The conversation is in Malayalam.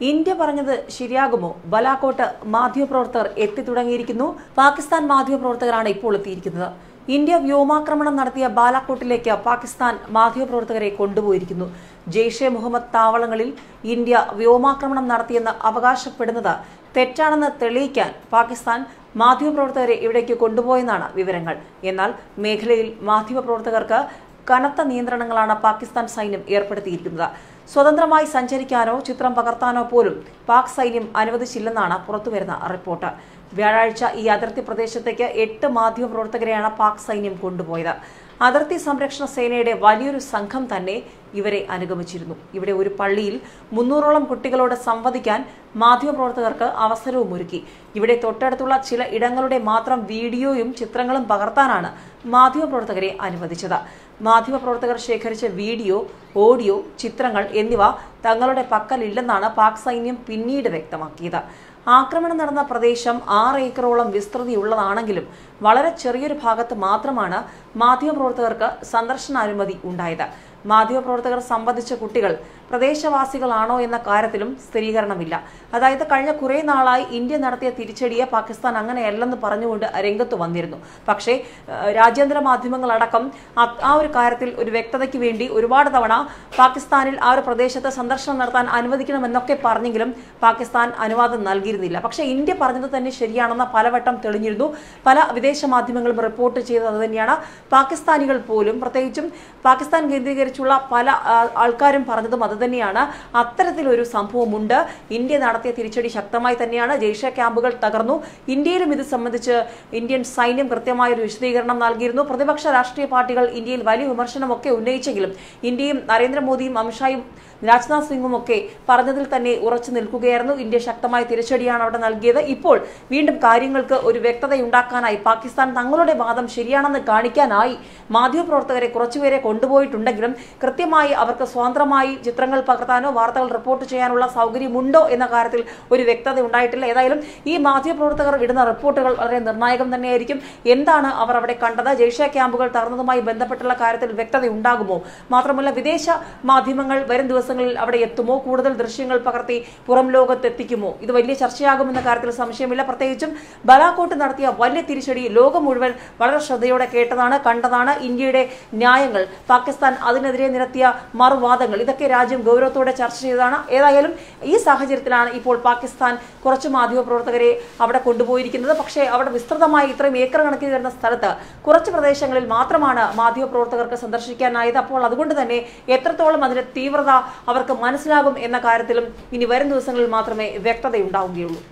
ഇന്ത്യ പറഞ്ഞത് ശരിയാകുമോ ബലാക്കോട്ട് മാധ്യമപ്രവർത്തകർ എത്തിത്തുടങ്ങിയിരിക്കുന്നു പാകിസ്ഥാൻ മാധ്യമപ്രവർത്തകരാണ് ഇപ്പോൾ എത്തിയിരിക്കുന്നത് ഇന്ത്യ വ്യോമാക്രമണം നടത്തിയ ബാലാക്കോട്ടിലേക്ക് പാകിസ്ഥാൻ മാധ്യമപ്രവർത്തകരെ കൊണ്ടുപോയിരിക്കുന്നു ജെയ്ഷെ മുഹമ്മദ് താവളങ്ങളിൽ ഇന്ത്യ വ്യോമാക്രമണം നടത്തിയെന്ന് അവകാശപ്പെടുന്നത് തെറ്റാണെന്ന് തെളിയിക്കാൻ പാകിസ്ഥാൻ മാധ്യമപ്രവർത്തകരെ ഇവിടേക്ക് കൊണ്ടുപോയെന്നാണ് വിവരങ്ങൾ എന്നാൽ മേഖലയിൽ മാധ്യമപ്രവർത്തകർക്ക് കനത്ത നിയന്ത്രണങ്ങളാണ് പാകിസ്ഥാൻ സൈന്യം ഏർപ്പെടുത്തിയിരിക്കുന്നത് സ്വതന്ത്രമായി സഞ്ചരിക്കാനോ ചിത്രം പകർത്താനോ പോലും പാക് സൈന്യം അനുവദിച്ചില്ലെന്നാണ് പുറത്തുവരുന്ന റിപ്പോർട്ട് വ്യാഴാഴ്ച ഈ അതിർത്തി പ്രദേശത്തേക്ക് എട്ട് മാധ്യമപ്രവർത്തകരെയാണ് പാക് സൈന്യം കൊണ്ടുപോയത് അതിർത്തി സംരക്ഷണ സേനയുടെ വലിയൊരു സംഘം തന്നെ ഇവരെ അനുഗമിച്ചിരുന്നു ഇവിടെ ഒരു പള്ളിയിൽ മുന്നൂറോളം കുട്ടികളോട് സംവദിക്കാൻ മാധ്യമപ്രവർത്തകർക്ക് അവസരവും ഒരുക്കി ഇവിടെ തൊട്ടടുത്തുള്ള ചില ഇടങ്ങളുടെ മാത്രം വീഡിയോയും ചിത്രങ്ങളും പകർത്താനാണ് മാധ്യമപ്രവർത്തകരെ അനുവദിച്ചത് മാധ്യമപ്രവർത്തകർ ശേഖരിച്ച വീഡിയോ ഓഡിയോ ചിത്രങ്ങൾ എന്നിവ തങ്ങളുടെ പക്കലില്ലെന്നാണ് പാക് സൈന്യം പിന്നീട് വ്യക്തമാക്കിയത് ആക്രമണം നടന്ന പ്രദേശം ആറ് ഏക്കറോളം വിസ്തൃതിയുള്ളതാണെങ്കിലും വളരെ ചെറിയൊരു ഭാഗത്ത് മാത്രമാണ് മാധ്യമപ്രവർത്തകർക്ക് സന്ദർശനാനുമതി ഉണ്ടായത് മാധ്യമപ്രവർത്തകർ സംബന്ധിച്ച കുട്ടികൾ പ്രദേശവാസികളാണോ എന്ന കാര്യത്തിലും സ്ഥിരീകരണമില്ല അതായത് കഴിഞ്ഞ കുറേ നാളായി ഇന്ത്യ നടത്തിയ തിരിച്ചടിയെ പാകിസ്ഥാൻ അങ്ങനെയല്ലെന്ന് പറഞ്ഞുകൊണ്ട് രംഗത്ത് വന്നിരുന്നു പക്ഷേ ഏഹ്, രാജ്യാന്തര മാധ്യമങ്ങളടക്കം ആ- ആ ഒരു കാര്യത്തിൽ ഒരു വ്യക്തതയ്ക്ക് വേണ്ടി ഒരുപാട് തവണ പാകിസ്ഥാനിൽ ആ ഒരു പ്രദേശത്ത് സന്ദർശനം നടത്താൻ അനുവദിക്കണമെന്നൊക്കെ പറഞ്ഞെങ്കിലും പാകിസ്ഥാൻ അനുവാദം നൽകിയിരുന്നില്ല പക്ഷേ ഇന്ത്യ പറഞ്ഞത് തന്നെ ശരിയാണെന്ന് പലവട്ടം തെളിഞ്ഞിരുന്നു പല വിദേശ മാധ്യമങ്ങളും റിപ്പോർട്ട് ചെയ്തത് അത് തന്നെയാണ് പാകിസ്ഥാനികൾ പോലും പ്രത്യേകിച്ചും പാകിസ്ഥാൻ കേന്ദ്രീകരിച്ചുള്ള പല ആ, ആൾക്കാരും പറഞ്ഞതും അത് തന്നെയാണ് അത്തരത്തിലൊരു സംഭവമുണ്ട് ഇന്ത്യ നടത്തിയ തിരിച്ചടി ശക്തമായി തന്നെയാണ് ജയ്ഷെ ക്യാമ്പുകൾ തകർന്നു ഇന്ത്യയിലും ഇത് സംബന്ധിച്ച് ഇന്ത്യൻ സൈന്യം കൃത്യമായ ഒരു വിശദീകരണം നൽകിയിരുന്നു പ്രതിപക്ഷ രാഷ്ട്രീയ പാർട്ടികൾ ഇന്ത്യയിൽ വലിയ വിമർശനമൊക്കെ ഉന്നയിച്ചെങ്കിലും ഇന്ത്യയും നരേന്ദ്രമോദിയും അമിത്ഷായും രാജ്നാഥ് സിംഗും ഒക്കെ പറഞ്ഞതിൽ തന്നെ ഉറച്ചു നിൽക്കുകയായിരുന്നു ഇന്ത്യ ശക്തമായ തിരിച്ചടിയാണ് അവിടെ നൽകിയത് ഇപ്പോൾ വീണ്ടും കാര്യങ്ങൾക്ക് ഒരു വ്യക്തതയുണ്ടാക്കാനായി പാകിസ്ഥാൻ തങ്ങളുടെ വാദം ശരിയാണെന്ന് കാണിക്കാനായി മാധ്യമപ്രവർത്തകരെ കുറച്ചുപേരെ കൊണ്ടുപോയിട്ടുണ്ടെങ്കിലും കൃത്യമായി അവർക്ക് സ്വതന്ത്രമായി ചിത്രങ്ങൾ പകർത്താനോ വാർത്തകൾ റിപ്പോർട്ട് ചെയ്യാനുള്ള സൗകര്യമുണ്ടോ എന്ന കാര്യത്തിൽ ഒരു വ്യക്തത ഉണ്ടായിട്ടില്ല ഏതായാലും ഈ മാധ്യമപ്രവർത്തകർ ഇടുന്ന റിപ്പോർട്ടുകൾ വളരെ നിർണായകം തന്നെയായിരിക്കും എന്താണ് അവർ അവിടെ കണ്ടത് ജയ്ഷെ ക്യാമ്പുകൾ തകർന്നതുമായി ബന്ധപ്പെട്ടുള്ള കാര്യത്തിൽ വ്യക്തത ഉണ്ടാകുമോ മാത്രമല്ല വിദേശ മാധ്യമങ്ങൾ വരും ദിവസങ്ങളിൽ അവിടെ എത്തുമോ കൂടുതൽ ദൃശ്യങ്ങൾ പകർത്തി പുറം ലോകത്ത് എത്തിക്കുമോ ഇത് വലിയ ചർച്ചയാകുമെന്ന കാര്യത്തിൽ സംശയമില്ല പ്രത്യേകിച്ചും ബലാക്കോട്ട് നടത്തിയ വലിയ തിരിച്ചടി ലോകം മുഴുവൻ വളരെ ശ്രദ്ധയോടെ കേട്ടതാണ് കണ്ടതാണ് ഇന്ത്യയുടെ ന്യായങ്ങൾ പാകിസ്ഥാൻ അതിനെതിരെ നിരത്തിയ മറുവാദങ്ങൾ ഇതൊക്കെ രാജ്യം ഗൗരവത്തോടെ ചർച്ച ചെയ്തതാണ് ഏതായാലും ഈ സാഹചര്യത്തിലാണ് ഇപ്പോൾ പാകിസ്ഥാൻ കുറച്ച് മാധ്യമപ്രവർത്തകരെ അവിടെ കൊണ്ടുപോയിരിക്കുന്നത് പക്ഷേ അവിടെ വിസ്തൃതമായി ഇത്രയും ഏക്കർ കണക്കിന് വരുന്ന സ്ഥലത്ത് കുറച്ച് പ്രദേശങ്ങളിൽ മാത്രമാണ് മാധ്യമപ്രവർത്തകർക്ക് സന്ദർശിക്കാനായത് അപ്പോൾ അതുകൊണ്ട് തന്നെ എത്രത്തോളം അതിന്റെ തീവ്രത അവർക്ക് മനസ്സിലാകും എന്ന കാര്യത്തിലും ഇനി വരും ദിവസങ്ങളിൽ മാത്രമേ വ്യക്തതയുണ്ടാവുകയുള്ളൂ